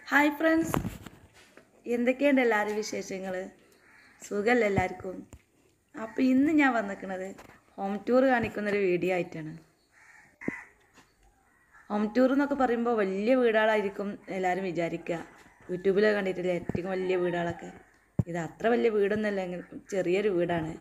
hi friends എന്തൊക്കെയുണ്ട് എല്ലാവരും വിശേഷങ്ങൾ സുഖമല്ല എല്ലാവർക്കും അപ്പോൾ ഇന്ന് ഞാൻ വന്നിരിക്കുന്നത് ഹോം ടൂർ കാണിക്കുന്നൊരു വീഡിയോ ആയിട്ടാണ് ഹോം ടൂർ എന്നൊക്കെ പറയുമ്പോൾ വലിയ വീടുകളായിരിക്കും എല്ലാവരും വിചാരിക്കുക യൂട്യൂബിലൊക്കെ കണ്ടിട്ടില്ലേ ഏറ്റവും വലിയ വീടുകളൊക്കെ ഇത് അത്ര വലിയ വീടൊന്നുമല്ല എങ്കിൽ ചെറിയൊരു വീടാണ്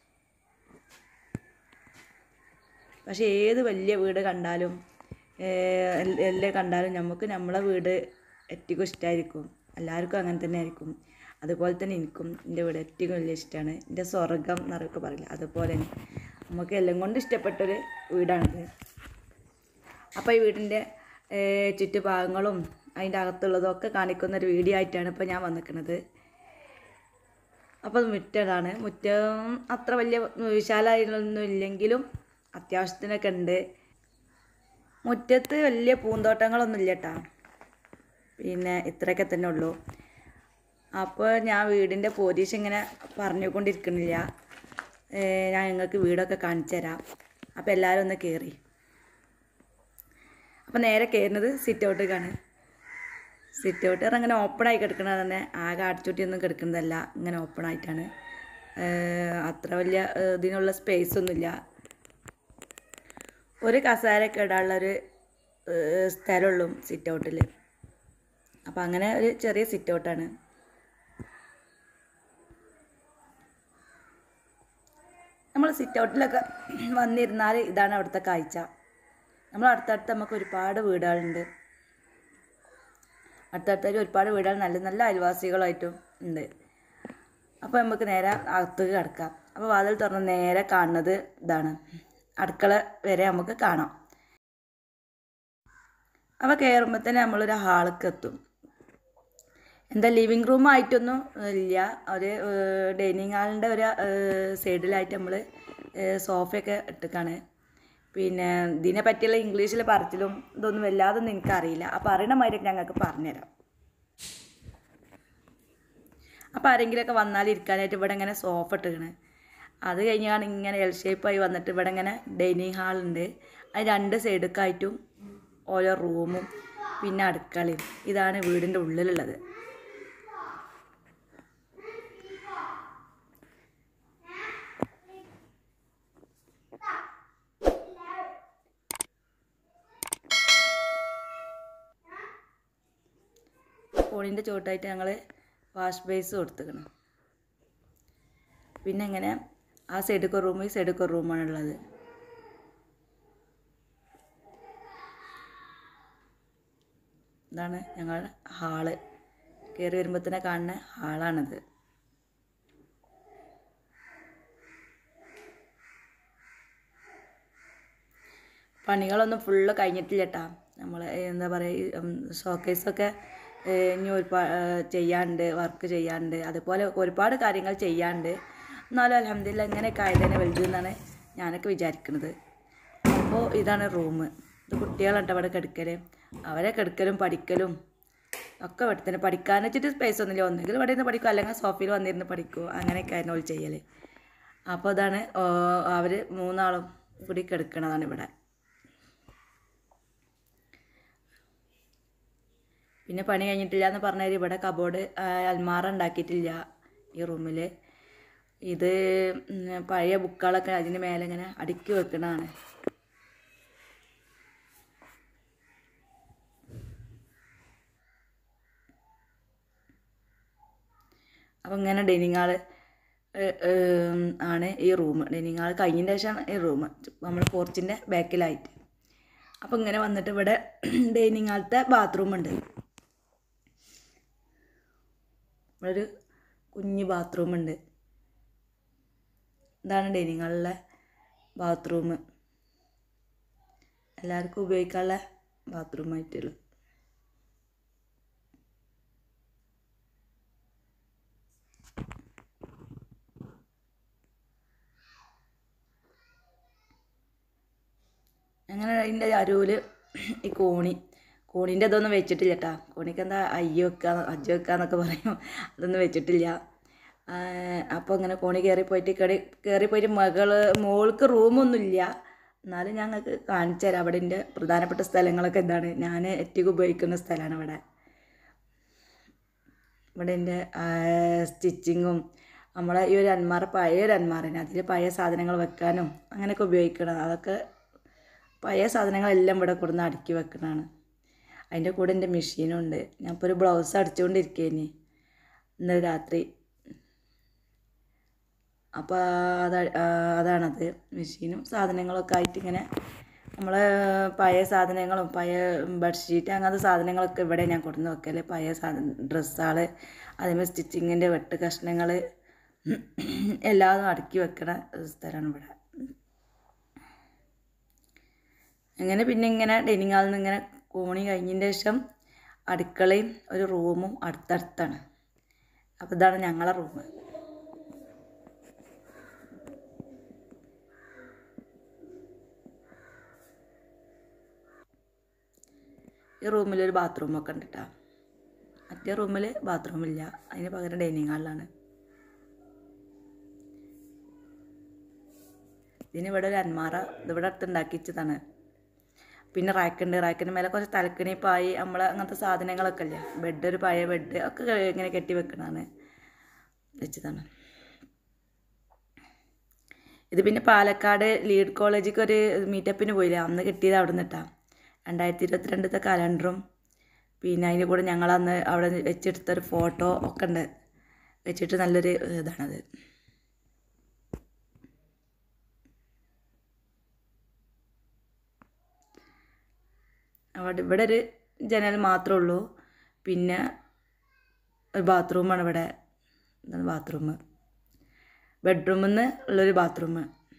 പക്ഷേ ഏത് വലിയ വീട് കണ്ടാലും ഏഹ്, എൽ- എല്ലാം കണ്ടാലും നമുക്ക് നമ്മളെ വീട് ഏറ്റവും ഇഷ്ടമായിരിക്കും എല്ലാവർക്കും അങ്ങനെ തന്നെ ആയിരിക്കും അതുപോലെ തന്നെ എനിക്കും എൻ്റെ വീട് ഏറ്റവും വലിയ ഇഷ്ടമാണ് എൻ്റെ സ്വർഗം എന്നൊക്കെ പറയില്ല അതുപോലെ തന്നെ നമുക്ക് എല്ലാം കൊണ്ട് ഇഷ്ടപ്പെട്ടൊരു വീടാണിത് അപ്പോൾ ഈ വീടിൻ്റെ ഏഹ്, ചുറ്റുഭാഗങ്ങളും അതിൻ്റെ അകത്തുള്ളതും ഒക്കെ കാണിക്കുന്ന ഒരു വീഡിയോ ആയിട്ടാണ് ഇപ്പോൾ ഞാൻ വന്നിരിക്കുന്നത് അപ്പോൾ മുറ്റമാണ് മുറ്റം അത്ര വലിയ വിശാലമായിട്ടൊന്നും ഇല്ലെങ്കിലും അത്യാവശ്യത്തിനൊക്കെ ഉണ്ട് മുറ്റത്ത് വലിയ പൂന്തോട്ടങ്ങളൊന്നും ഇല്ല കേട്ടോ പിന്നെ ഇത്രയൊക്കെ തന്നെ ഉള്ളൂ അപ്പോൾ ഞാൻ വീടിൻ്റെ പോലീസ് ഇങ്ങനെ പറഞ്ഞുകൊണ്ടിരിക്കണില്ല ഏഹ് ഞാൻ നിങ്ങൾക്ക് വീടൊക്കെ കാണിച്ചു തരാം അപ്പോൾ എല്ലാവരും ഒന്ന് കയറി അപ്പോൾ നേരെ കയറുന്നത് സിറ്റ് ഔട്ടിലേക്കാണ് സിറ്റ് ഔട്ട് അങ്ങനെ ഓപ്പൺ ആയി കിടക്കുന്നത് തന്നെ ആകെ അടച്ചുട്ടിയൊന്നും കിടക്കുന്നതല്ല ഇങ്ങനെ ഓപ്പൺ ആയിട്ടാണ് ഏഹ് അത്ര വലിയ ഏഹ് ഇതിനുള്ള സ്പേസ് ഒന്നുമില്ല ഒരു കസേരയൊക്കെ ഇടാനുള്ളൊരു ഏഹ് സ്ഥലമുള്ളൂ സിറ്റ് ഔട്ടിൽ അപ്പോൾ അങ്ങനെ ഒരു ചെറിയ സിറ്റ് ഔട്ടാണ് നമ്മൾ സിറ്റ് ഔട്ടിലൊക്കെ വന്നിരുന്നാൽ ഇതാണ് അവിടുത്തെ കാഴ്ച നമ്മൾ അടുത്തടുത്ത് നമുക്ക് ഒരുപാട് വീടുകളുണ്ട് അടുത്തടുത്തായിട്ട് ഒരുപാട് വീടുകൾ നല്ല നല്ല അയൽവാസികളായിട്ടും ഉണ്ട് അപ്പോൾ നമുക്ക് നേരെ അകത്തേക്ക് കിടക്കാം അപ്പോൾ വാതിൽ തുറന്ന് നേരെ കാണുന്നത് ഇതാണ് അടുക്കള വരെ നമുക്ക് കാണാം അപ്പോൾ കയറുമ്പോൾ തന്നെ നമ്മളൊരു ഹാളിലേക്ക് എത്തും എന്താ ലിവിങ് റൂം ആയിട്ടൊന്നും ഇല്ല ഒരു ഡൈനിങ് ഹാളിൻ്റെ ഒരു സൈഡിലായിട്ട് നമ്മൾ സോഫയൊക്കെ ഇട്ടിക്കാണ് പിന്നെ ഇതിനെ പറ്റിയുള്ള ഇംഗ്ലീഷിൽ പറച്ചിലും ഇതൊന്നും വല്ലാതൊന്നും എനിക്കറിയില്ല അപ്പോൾ അറിയണ മാതിരി ഞങ്ങൾക്ക് പറഞ്ഞുതരാം അപ്പോൾ ആരെങ്കിലുമൊക്കെ വന്നാൽ ഇരിക്കാനായിട്ട് ഇവിടെ ഇങ്ങനെ സോഫ ഇട്ടിക്കണ് അത് കഴിഞ്ഞാണ് ഇങ്ങനെ എൽ ഷേപ്പായി വന്നിട്ട് ഇവിടെ ഇങ്ങനെ ഡൈനിങ് ഹാളുണ്ട് അത് രണ്ട് സൈഡൊക്കെയായിട്ടും ഓരോ റൂമും പിന്നെ അടുക്കളയും ഇതാണ് വീടിൻ്റെ ഉള്ളിലുള്ളത് ഫോണിൻ്റെ ചോട്ടായിട്ട് ഞങ്ങൾ വാഷ് ബേസ് കൊടുത്തേക്കണം പിന്നെ ഇങ്ങനെ ആ സൈഡിൽ ഒരു റൂം ഈ സൈഡിൽ ഒരു റൂമാണ് ഉള്ളത് ഇതാണ് ഞങ്ങളുടെ ഹാള് കയറി വരുമ്പോൾ തന്നെ കാണുന്ന ഹാളാണിത് പണികളൊന്നും ഫുള്ള് കഴിഞ്ഞിട്ടില്ല കേട്ടാ നമ്മൾ എന്താ പറയുക ഷോക്കേസൊക്കെ ഇനി ഒരുപാട് ചെയ്യാണ്ട് വർക്ക് ചെയ്യാണ്ട് അതുപോലെ ഒരുപാട് കാര്യങ്ങൾ ചെയ്യാണ്ട് എന്നാലും അലഹമ്മദില്ല ഇങ്ങനെയൊക്കെ ആയതന്നെ വലുതെന്നാണ് ഞാനൊക്കെ വിചാരിക്കുന്നത് അപ്പോൾ ഇതാണ് റൂം ഇത് കുട്ടികളുണ്ട് അവിടെ കിടക്കൽ അവരെ കിടക്കലും പഠിക്കലും ഒക്കെ ഇവിടെ തന്നെ പഠിക്കാൻ വെച്ചിട്ട് സ്പേസ് ഒന്നുമില്ല ഒന്നുകിൽ ഇവിടെ നിന്ന് പഠിക്കും അല്ലെങ്കിൽ സോഫയിൽ വന്നിരുന്ന് പഠിക്കും അങ്ങനെയൊക്കെ ആയിരുന്നു ഓൾ ചെയ്യൽ അപ്പോൾ അതാണ് അവർ മൂന്നാളും കൂടി കിടക്കണതാണ് ഇവിടെ പിന്നെ പണി കഴിഞ്ഞിട്ടില്ല എന്ന് പറഞ്ഞാൽ ഇവിടെ കബോർഡ് അൽമാറ ഉണ്ടാക്കിയിട്ടില്ല ഈ റൂമിൽ ഇത് ഉം, പഴയ ബുക്കുകളൊക്കെ അതിന് മേലെ ഇങ്ങനെ അടുക്കി വെക്കണതാണ് അപ്പം ഇങ്ങനെ ഡൈനിങ് ഹാള് ആണ് ഈ റൂം ഡൈനിങ് ഹാൾ കഴിഞ്ഞതിന് ശേഷമാണ് ഈ റൂം നമ്മൾ പോർച്ചിൻ്റെ ബാക്കിലായിട്ട് അപ്പം ഇങ്ങനെ വന്നിട്ട് ഇവിടെ ഡൈനിങ് ഹാളത്തെ ബാത്റൂം ഉണ്ട് ഇവിടെ ഒരു കുഞ്ഞ് ബാത്റൂം ഉണ്ട് ഇതാണ് ഡൈനിങ് ഹാളിലെ ബാത്റൂം എല്ലാവർക്കും ഉപയോഗിക്കാനുള്ള ബാത്റൂമായിട്ടുള്ളത് അങ്ങനെ അതിൻ്റെ അരുവിൽ ഈ കോണി കോണീൻ്റെ ഇതൊന്നും വെച്ചിട്ടില്ല കേട്ടാ കോണിക്ക് എന്താ അയ്യോ വെക്കുക അജ്ജ വെക്കാന്നൊക്കെ പറയും അതൊന്നും വെച്ചിട്ടില്ല അപ്പോൾ ഇങ്ങനെ കോണി കയറി പോയിട്ട് കയറി കയറി പോയിട്ട് മകള് മോൾക്ക് റൂമൊന്നുമില്ല എന്നാലും ഞങ്ങൾക്ക് കാണിച്ചു തരാം അവിടെ എൻ്റെ പ്രധാനപ്പെട്ട സ്ഥലങ്ങളൊക്കെ എന്താണ് ഞാൻ ഏറ്റവും ഉപയോഗിക്കുന്ന സ്ഥലമാണ് ഇവിടെ ഇവിടെ എൻ്റെ സ്റ്റിച്ചിങ്ങും നമ്മളെ ഈ ഒരു അന്മാറ പഴയ ഒരു അന്മാറിന് അതിൽ പഴയ സാധനങ്ങൾ വെക്കാനും അങ്ങനെയൊക്കെ ഉപയോഗിക്കണം അതൊക്കെ പഴയ സാധനങ്ങളെല്ലാം ഇവിടെ കൊടുന്ന് അടുക്കി വെക്കണതാണ് അതിൻ്റെ കൂടെ എൻ്റെ മെഷീനുണ്ട് ഞാൻ ഇപ്പോൾ ഒരു ബ്ലൗസ് അടിച്ചുകൊണ്ടിരിക്കേനി ഇന്നലെ രാത്രി അപ്പോൾ അത് അതാണത് മെഷീനും സാധനങ്ങളൊക്കെ ആയിട്ട് ഇങ്ങനെ നമ്മൾ പഴയ സാധനങ്ങളും പഴയ ബെഡ്ഷീറ്റ് അങ്ങനത്തെ സാധനങ്ങളൊക്കെ ഇവിടെ ഞാൻ കൊടുന്ന് വെക്കല് പഴയ സാധന ഡ്രസ്സുകൾ അതേമാതിരി സ്റ്റിച്ചിങ്ങിൻ്റെ വെട്ട് കഷ്ണങ്ങൾ എല്ലാതും അടുക്കി വെക്കണ സ്ഥലമാണ് ഇവിടെ അങ്ങനെ പിന്നെ ഇങ്ങനെ ഡൈനിങ് ഹാളിൽ നിന്ന് ഇങ്ങനെ കോണി കഴിഞ്ഞതിൻ്റെ ശേഷം അടുക്കളയും ഒരു റൂമും അടുത്തടുത്താണ് അപ്പോൾ ഇതാണ് ഞങ്ങളെ റൂം ഈ റൂമിലൊരു ബാത്റൂമൊക്കെ ഉണ്ട് കേട്ടോ മറ്റേ റൂമിൽ ബാത്റൂമില്ല അതിന് പകരം ഡൈനിങ് ഹാളിലാണ് ഇതിന് ഇവിടെ ഒരു അന്മാറ ഇതിവിടെ അടുത്ത് ഉണ്ടാക്കി വെച്ചതാണ് പിന്നെ റാക്കുണ്ട് റാക്കിന് മേലെ കുറച്ച് തലക്കണി പായി നമ്മളെ അങ്ങനത്തെ സാധനങ്ങളൊക്കെ ഇല്ലേ ബെഡ് ഒരു പഴയ ബെഡ് ഒക്കെ ഇങ്ങനെ കെട്ടി വെക്കണതാണ് വെച്ചതാണ് ഇത് പിന്നെ പാലക്കാട് ലീഡ് കോളേജിലേക്ക് ഒരു മീറ്റപ്പിന് പോയില്ലേ അന്ന് കിട്ടിയത് അവിടെ നിന്നിട്ടാണ് രണ്ടായിരത്തി ഇരുപത്തിരണ്ടത്തെ കലണ്ടറും പിന്നെ അതിൻ്റെ കൂടെ ഞങ്ങളന്ന് അവിടെ വെച്ചെടുത്തൊരു ഫോട്ടോ ഒക്കെ ഉണ്ട് വെച്ചിട്ട് നല്ലൊരു ഇതാണത് അവിടെ ഇവിടെ ഒരു ജനൽ മാത്രമേ ഉള്ളൂ പിന്നെ ഒരു ബാത്റൂമാണ് ഇവിടെ എന്താണ് ബാത്റൂം ബെഡ്റൂമിൽ നിന്ന് ഉള്ളൊരു ബാത്റൂം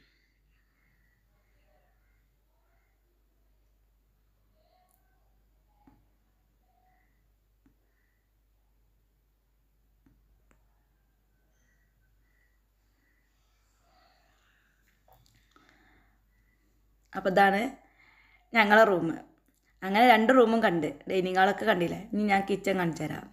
അപ്പോൾ ഇതാണ് ഞങ്ങളെ റൂം അങ്ങനെ രണ്ട് റൂമും കണ്ട് ഡൈനിങ് ഹാളൊക്കെ കണ്ടില്ലേ ഇനി ഞാൻ കിച്ചൺ കാണിച്ചു തരാം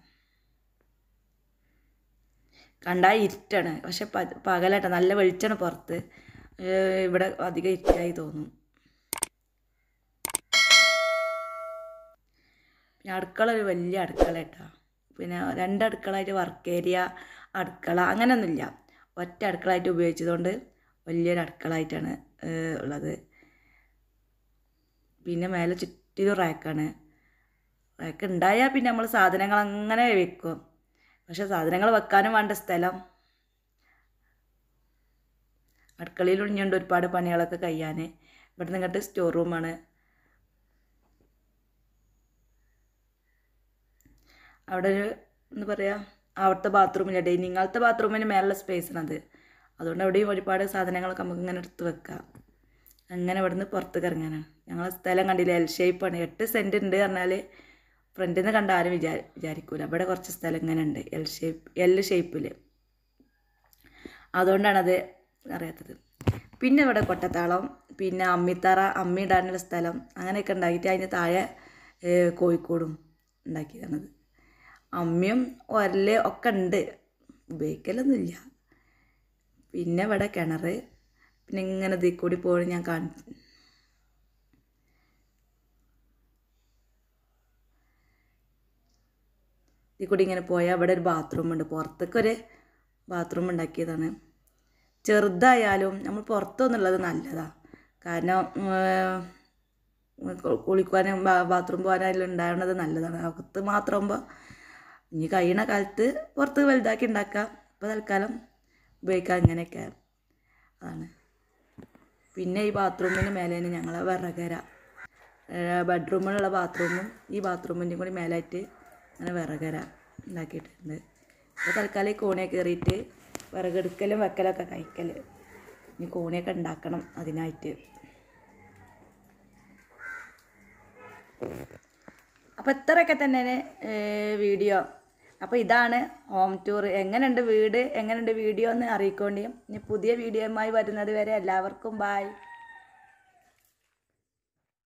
കണ്ടാൽ ഇരുട്ടാണ് പക്ഷെ പ പകലാട്ടോ നല്ല വെളിച്ചാണ് പുറത്ത് ഏഹ് ഇവിടെ അധികം ഇരുട്ടായി തോന്നും പിന്നെ അടുക്കള ഒരു വലിയ അടുക്കള കേട്ടോ പിന്നെ രണ്ട് അടുക്കളയായിട്ട് വർക്ക് ഏരിയ അടുക്കള അങ്ങനെയൊന്നുമില്ല ഒറ്റ അടുക്കളയായിട്ട് ഉപയോഗിച്ചതുകൊണ്ട് വലിയൊരു അടുക്കളയായിട്ടാണ് ഏഹ് ഉള്ളത് പിന്നെ മേലെ ചുറ്റിലും റാക്കാണ് റാക്ക് ഉണ്ടായാൽ പിന്നെ നമ്മൾ സാധനങ്ങൾ അങ്ങനെ വെക്കും പക്ഷെ സാധനങ്ങൾ വെക്കാനും വേണ്ട സ്ഥലം അടുക്കളയിൽ ഒഴിഞ്ഞുകൊണ്ട് ഒരുപാട് പണികളൊക്കെ കഴിയാൻ ഇവിടെ നിന്ന് ഇങ്ങോട്ട് സ്റ്റോർ റൂമാണ് അവിടെ ഒരു എന്താ പറയുക അവിടുത്തെ ബാത്റൂമില്ല ഡൈനിങ് ഹാളത്തെ ബാത്റൂമിന് മേലുള്ള സ്പേസാണത് അതുകൊണ്ട് അവിടെയും ഒരുപാട് സാധനങ്ങളൊക്കെ നമുക്ക് ഇങ്ങനെ എടുത്ത് വെക്കാം അങ്ങനെ ഇവിടുന്ന് പുറത്തേക്ക് ഇറങ്ങാനാണ് ഞങ്ങളെ സ്ഥലം കണ്ടില്ല എൽ ഷേപ്പാണ് എട്ട് സെൻറ്റ് ഉണ്ട് പറഞ്ഞാൽ ഫ്രണ്ടിൽ നിന്ന് കണ്ട ആരും വിചാ വിചാരിക്കൂല ഇവിടെ കുറച്ച് സ്ഥലം ഇങ്ങനെ ഉണ്ട് എൽ ഷേപ്പ് എൽ ഷേപ്പിൽ അതുകൊണ്ടാണത് അറിയാത്തത് പിന്നെ ഇവിടെ കൊട്ടത്താളം പിന്നെ അമ്മിത്തറ അമ്മി ഇടാനുള്ള സ്ഥലം അങ്ങനെയൊക്കെ ഉണ്ടാക്കിയിട്ട് അതിന് താഴെ ഏഹ്, കോഴിക്കോടും ഉണ്ടാക്കിയതാണത് അമ്മിയും ഒരല് ഒക്കെ ഉണ്ട് ഉപയോഗിക്കലൊന്നുമില്ല പിന്നെ ഇവിടെ കിണർ പിന്നെ ഇങ്ങനെ ഇതിൽ കൂടി പോയി ഞാൻ കാണി ഇതിൽ കൂടി ഇങ്ങനെ പോയാൽ ഇവിടെ ഒരു ബാത്റൂം ഉണ്ട് പുറത്തേക്കൊരു ബാത്റൂം ഉണ്ടാക്കിയതാണ് ചെറുതായാലും നമ്മൾ പുറത്തൊന്നുള്ളത് നല്ലതാണ് കാരണം ഏർ, കു- കുളിക്കാനും ബാ- ബാത്റൂം പോകാനും ഉണ്ടാവുന്നത് നല്ലതാണ് അകത്ത് മാത്രമാകുമ്പോൾ ഇനി കഴിയണ കാലത്ത് പുറത്ത് വലുതാക്കി ഉണ്ടാക്കാം ഇപ്പോൾ തൽക്കാലം ഉപയോഗിക്കാം ഇങ്ങനെയൊക്കെ അതാണ് പിന്നെ ഈ ബാത്റൂമിന് മേലേന് ഞങ്ങളെ വിറകര ബെഡ്റൂമിലുള്ള ബാത്റൂമും ഈ ബാത്റൂമിൻ്റെയും കൂടി മേലായിട്ട് അങ്ങനെ വിറകര ഉണ്ടാക്കിയിട്ടുണ്ട് ഇപ്പോൾ തൽക്കാലം ഈ കോണിയൊക്കെ കയറിയിട്ട് വിറകെടുക്കലും വെക്കലൊക്കെ കഴിക്കൽ ഇനി കോണിയൊക്കെ ഉണ്ടാക്കണം അതിനായിട്ട് അപ്പോൾ ഇത്രയൊക്കെ തന്നെ വീഡിയോ അപ്പോൾ ഇതാണ് ഹോം ടൂർ എങ്ങനെയുണ്ട് വീട് എങ്ങനെയുണ്ട് വീഡിയോ എന്ന് അറിയിക്കൊണ്ടേ ഇനി പുതിയ വീഡിയോയുമായി വരുന്നത് വരെ എല്ലാവർക്കും ബായ്